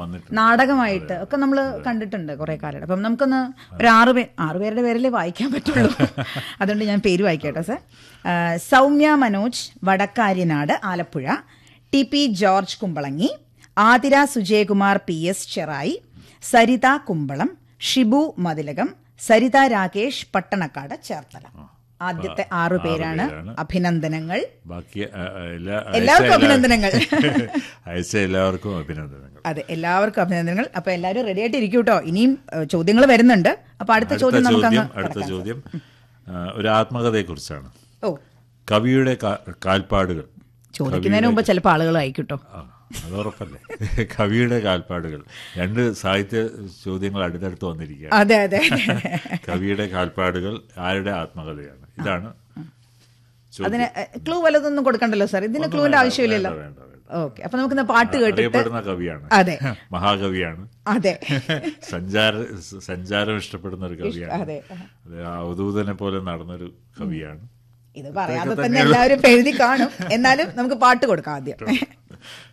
വന്നിട്ടുണ്ട് നാടകമായിട്ട് ഒക്കെ നമ്മൾ കണ്ടിട്ടുണ്ട് കുറെ കാലം അപ്പം നമുക്കൊന്ന് ഒരു ആറ് പേ ആറ് പേരുടെ പേരല്ലേ വായിക്കാൻ പറ്റുള്ളൂ അതുകൊണ്ട് ഞാൻ പേര് വായിക്കട്ടെ സർ ആ, Soumya Manoj Vadakkaryanad Alappuzha T P George Kumbalangi Athira Sujayakumar P S Cherai Saritha Kumbalam Shibu Mathilakam Saritha Rakesh Pattanakkad Cherthala ആദ്യത്തെ ആറു പേരാണ് പേരാണ്. അഭിനന്ദനങ്ങൾ ബാക്കി ആ, ആ, എല്ലാ എല്ലാവർക്കും അയച്ച അഭിനന്ദനങ്ങൾ. അയച്ച എല്ലാവർക്കും അഭിനന്ദനങ്ങൾ അതെ എല്ലാവർക്കും അഭിനന്ദനങ്ങൾ അപ്പൊ എല്ലാവരും റെഡി ആയിട്ട് ഇരിക്കും കേട്ടോ ഇനിയും ചോദ്യങ്ങൾ വരുന്നുണ്ട് അപ്പൊ അടുത്ത അടുത്ത ചോദ്യം നമുക്ക് ചോദ്യം അങ്ങ് അടുത്ത കിടക്കാം. ചോദ്യം ആ, ഒരു ആത്മകഥയെ കുറിച്ചാണ് ഓ കവിയുടെ കാ- കാൽപ്പാടുകൾ ചോദിക്കുന്നതിന് മുമ്പ് ചിലപ്പോൾ ആളുകൾ അയക്കും കേട്ടോ ആ, അത് ഉറപ്പല്ലേ കവിയുടെ കാൽപ്പാടുകൾ രണ്ട് സാഹിത്യ ചോദ്യങ്ങൾ അടുത്തടുത്ത് വന്നിരിക്കുകയാണ് അതെ അതെ കവിയുടെ കാൽപ്പാടുകൾ ആരുടെ ആത്മകഥയാണ് ഇതാണ് ചോദ്യം. അതിന് ക്ലൂ വല്ലതൊന്നും കൊടുക്കണ്ടല്ലോ സാർ ഇതിന് ക്ലൂവിന്റെ ആവശ്യമില്ലല്ലോ വേണ്ട, വേണ്ട, വേണ്ട. ഓക്കെ അപ്പൊ നമുക്കിന്ന് പാട്ട് കേട്ടിട്ട് അറിയപ്പെടുന്ന കവിയാണ് അതെ. മഹാകവിയാണ് അതെ സഞ്ചാര സഞ്ചാരം ഇഷ്ടപ്പെടുന്ന ഒരു കവിയാണ് അതെ. അത് അവധൂതനെ പോലെ നടന്നൊരു കവിയാണ് ഇത് പറയാതെ തന്നെ എല്ലാവരും ഇപ്പൊ എഴുതി കാണും എന്നാലും നമുക്ക് പാട്ട് കൊടുക്കാം ആദ്യം